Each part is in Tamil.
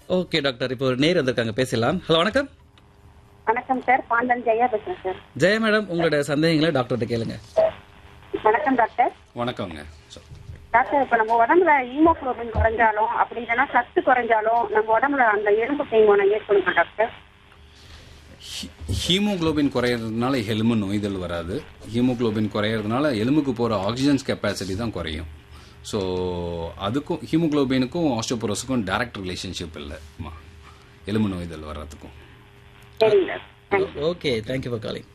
ஓகே டாக்டர் இப்போ ஒரு நேர் வந்திருக்காங்க பேசலாம் ஹலோ வணக்கம் வணக்கம் சார் பாண்டன் ஜெயா பேசுறேன் சார் ஜெய மேடம் உங்களோட சந்தேகங்களை டாக்டர்கிட்ட கேளுங்க வணக்கம் டாக்டர் வணக்கங்க சொ- டாக்டர் இப்ப நம்ம உடம்புல ஹீமோகுளோபின் குறைஞ்சாலும் அப்படி இல்லைன்னா சத்து குறைஞ்சாலும் நம்ம உடம்புல அந்த எலும்பு தேய்மானம் ஏற்படுமா டாக்டர் ஹீ- ஹீமோகுளோபின் குறையிறதுனால எலும்பு நோய்தல் வராது ஹீமோகுளோபின் குறையிறதுனால எலும்புக்கு போகிற ஆக்சிஜன்ஸ் கெப்பாசிட்டி தான் குறையும் ஸோ அதுக்கும் ஹீமோகுளோபினுக்கும் ஆஸ்டோபோரோஸுக்கும் டைரக்ட் ரிலேஷன்ஷிப் இல்லைம்மா எலும்பு நோய்தல் வர்றதுக்கும் சரிங்க thanks okay thank you for calling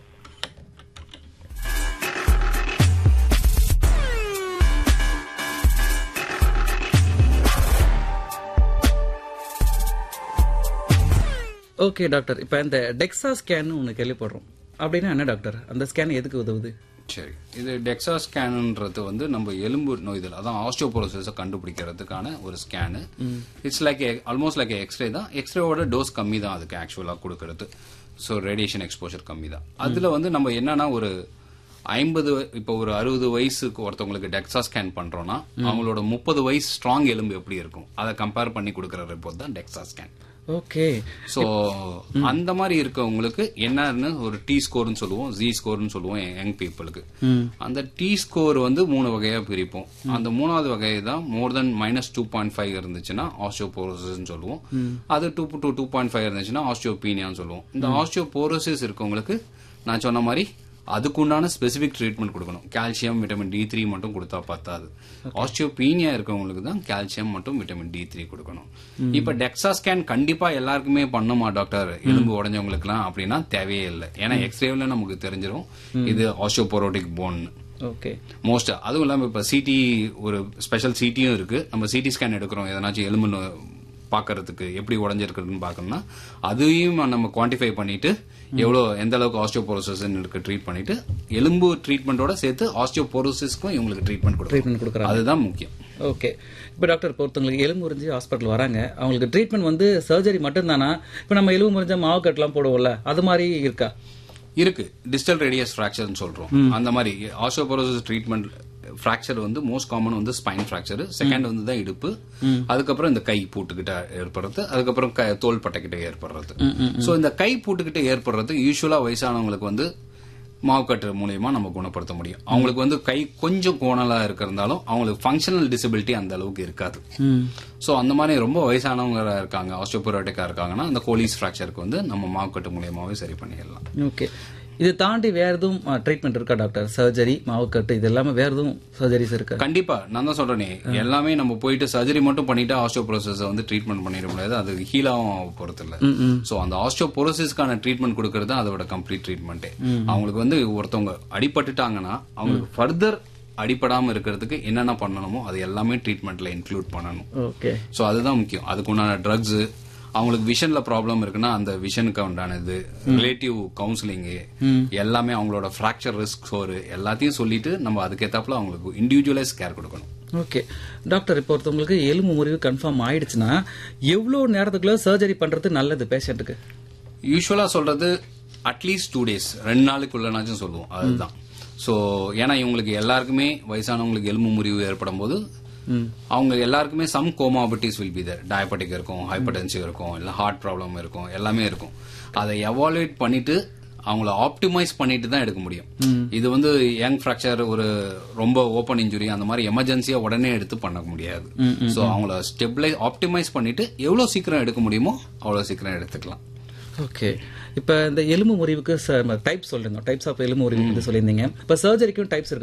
okay doctor இப்போ இந்த டெக்ஸா ஸ்கேன் ஒன்று கேள்விப்படுறோம் அப்படின்னா என்ன டாக்டர் அந்த ஸ்கேன் எதுக்கு உதவுது சரி இது டெக்ஸா ஸ்கேனுன்றது வந்து நம்ம எலும்பு நோய்தல் அதான் ஆஸ்டியோபோரோசிஸை கண்டுபிடிக்கிறதுக்கான ஒரு scan it's like almost like x ray தான் எக்ஸ்ரேவோட டோஸ் கம்மி தான் அதுக்கு ஆக்சுவலாக கொடுக்கறது ஸோ ரேடியேஷன் எக்ஸ்போஷர் கம்மி தான் அதில் வந்து நம்ம என்னன்னா ஒரு ஐம்பது இப்போ ஒரு அறுபது வயசுக்கு ஒருத்தவங்களுக்கு டெக்ஸா ஸ்கேன் பண்றோம்னா அவங்களோட முப்பது வயசு ஸ்ட்ராங் எலும்பு எப்படி இருக்கும் அதை கம்பேர் பண்ணி கொடுக்குற ரிப்போர்ட் தான் டெக்ஸா ஸ்கேன் ஓகே ஸோ அந்த மாதிரி இருக்கவங்களுக்கு என்னன்னு ஒரு டி ஸ்கோர்னு சொல்லுவோம் ஜி ஸ்கோர்னு சொல்லுவோம் யங் பீப்புளுக்கு அந்த டி ஸ்கோர் வந்து மூணு வகையா பிரிப்போம் அந்த மூணாவது வகை தான் more then minus two point five இருந்துச்சுன்னா ஆஸ்டியோபோரோசிஸ் சொல்லுவோம் அது two to two point five இருந்துச்சுன்னா ஆஸ்டியோபீனியான்னு சொல்லுவோம் இந்த ஆஸ்டியோபோரோசிஸ் இருக்கவங்களுக்கு நான் சொன்ன மாதிரி அதுக்குண்டான ஸ்பெசிபிக் ட்ரீட்மெண்ட் கொடுக்கணும் கால்சியம் விட்டமின் டி த்ரீ மட்டும் கொடுத்தா பத்தாது ஆஸ்டியோபீனியா இருக்கவங்களுக்கு தான் கால்சியம் மட்டும் விட்டமின் டி த்ரீ கொடுக்கணும் இப்ப டெக்ஸா ஸ்கேன் கண்டிப்பா எல்லாருக்குமே பண்ணுமா டாக்டர் எலும்பு உடஞ்சவங்களுக்குலாம் அப்படின்னா தேவையே இல்லை ஏன்னா எக்ஸ்ரேவில் நமக்கு தெரிஞ்சிடும் இது ஆஸ்டியோபோரோட்டிக் போன் ஓகே மோஸ்ட் அதுவும் இல்லாம இப்ப சிடி ஒரு ஸ்பெஷல் சிடியும் இருக்கு நம்ம சிடி ஸ்கேன் எடுக்கிறோம் எதனாச்சும் எலும்பு நோ- பார்க்கறதுக்கு எப்படி உடஞ்சிருக்குன்னு பார்க்கணும்னா அதையும் நம்ம குவான்டிஃபை பண்ணிட்டு எவ்வளோ எந்த அளவுக்கு ஆஸ்டியோபோரோசிஸ் இருக்கு ட்ரீட் பண்ணிட்டு எலும்பு ட்ரீட்மெண்ட்டோட சேர்த்து ஆஸ்டியோபோரோசிஸ்க்கும் இவங்களுக்கு ட்ரீட்மெண்ட் ட்ரீட்மெண்ட் கொடுக்கணும் கொடுக்குறாங்க அதுதான் முக்கியம் ஓகே இப்போ டாக்டர் இப்போ ஒருத்தவங்களுக்கு எலும்பு முறிஞ்சு ஹாஸ்பிட்டல் வராங்க அவங்களுக்கு ட்ரீட்மெண்ட் வந்து சர்ஜரி மட்டும்தானா இப்போ நம்ம எலும்பு முறிஞ்ச மாவு கட்டெல்லாம் போடுவோம்ல அது மாதிரி இருக்கா இருக்கு டிஜிட்டல் ரேடியஸ் ஃப்ராக்சர்னு சொல்றோம் அந்த மாதிரி ஆஸ்டியோபோரோசிஸ் ட்ரீட்மெண்ட் ஃப்ராக்சர் வந்து மோஸ்ட் காமன் வந்து ஸ்பைன் ஃப்ராக்சர் செகண்ட் வந்து தான் இடுப்பு அதுக்கப்புறம் இந்த கை பூட்டுக்கிட்ட ஏற்படுறது அதுக்கப்புறம் க- தோள் பட்டைக்கிட்ட ஏற்படுறது சோ இந்த கை பூட்டுக்கிட்ட ஏற்படுறது யூஸ்வலா வயசானவங்களுக்கு வந்து மாவுக்கட்டு மூலியமா நம்ம குணப்படுத்த முடியும் அவங்களுக்கு வந்து கை கொஞ்சம் கோணலா இருக்கிறதாலும் அவங்களுக்கு ஃபங்க்ஷனல் டிசபிலிட்டி அந்த அளவுக்கு இருக்காது சோ அந்த மாதிரி ரொம்ப வயசானவங்க இருக்காங்க ஆஸ்டியோபோரோட்டிக்கா இருக்காங்கன்னா அந்த கோலிஸ் ஃப்ராக்சருக்கு வந்து நம்ம மாவுக்கட்டு மூலியமாவே சரி பண்ணிடலாம் ஓகே இது தாண்டி வேற எதுவும் ட்ரீட்மெண்ட் இருக்கா டாக்டர் சர்ஜரி மாவுக்கட்டு இது எல்லாமே வேற எதுவும் சர்ஜரிஸ் இருக்கா கண்டிப்பா நான் தான் சொல்றேனே எல்லாமே நம்ம போயிட்டு சர்ஜரி மட்டும் பண்ணிட்டு ஆஸ்டியோபோரோசிஸ் வந்து ட்ரீட்மெண்ட் பண்ணிட முடியாது அது ஹீலாவும் பொறுத்து இல்ல சோ அந்த ஆஸ்டியோபோரோசிஸ்க்கான ட்ரீட்மெண்ட் கொடுக்கறது தான் அதோட கம்ப்ளீட் ட்ரீட்மெண்ட்டே அவங்களுக்கு வந்து ஒருத்தவங்க அடிபட்டுட்டாங்கன்னா அவங்களுக்கு ஃபர்தர் அடிபடாம இருக்கிறதுக்கு என்னென்ன பண்ணணுமோ அது எல்லாமே ட்ரீட்மெண்ட்ல இன்க்ளூட் பண்ணணும் ஓகே சோ அதுதான் முக்கியம் அதுக்கு உண்டான ட்ரக்ஸ் அவங்களுக்கு விஷன்ல ப்ராப்ளம் இருக்குன்னா அந்த விஷனுக்கு உண்டானது ரிலேட்டிவ் கவுன்சிலிங் எல்லாமே அவங்களோட ஃப்ராக்சர் ரிஸ்க் ஸ்கோர் எல்லாத்தையும் சொல்லிட்டு நம்ம அதுக்கேத்தாப்புல அவங்களுக்கு இண்டிவிஜுவலைஸ் கேர் கொடுக்கணும் ஓகே டாக்டர் இப்போ ஒருத்தவங்களுக்கு எலும்பு முறிவு கன்ஃபார்ம் ஆயிடுச்சுன்னா எவ்வளோ நேரத்துக்குள்ள சர்ஜரி பண்றது நல்லது பேஷண்ட்டுக்கு யூஸ்வலா சொல்றது அட்லீஸ்ட் டூ டேஸ் ரெண்டு நாளுக்குள்ளனாச்சும் சொல்லுவோம் அதுதான் சோ ஏன்னா இவங்களுக்கு எல்லாருக்குமே வயசானவங்களுக்கு எலும்பு முறிவு ஏற்படும் போது அவங்க எல்லாருக்குமே some comorbidities will be there diabetic இருக்கும் ஹைப்பர்டென்சிவ் இருக்கும் இல்ல ஹார்ட் ப்ராப்ளம் இருக்கும் எல்லாமே இருக்கும் அதை எவாலுவேட் பண்ணிட்டு அவங்கள ஆப்டிமைஸ் பண்ணிட்டு தான் எடுக்க முடியும் இது வந்து யங் ஃப்ராக்சர் ஒரு ரொம்ப ஓப்பன் இன்ஜுரி அந்த மாதிரி எமர்ஜென்சியா உடனே எடுத்து பண்ண முடியாது சோ அவங்கள ஸ்டெபிளைஸ் ஆப்டிமைஸ் பண்ணிட்டு எவ்வளவு சீக்கிரம் எடுக்க முடியுமோ அவ்வளவு சீக்கிரம் எடுத்துக்கலாம் ஓகே இப்போ இந்த எலும்பு முறிவுக்கு டைப்ஸ் சொல்லியிருந்தோம் டைப்ஸ் ஆஃப் எலும்பு முறிவு பத்தி சொல்லியிருந்தீங்க இப்போ சர்ஜரிக்கும் டைப்ஸ் இருக்கு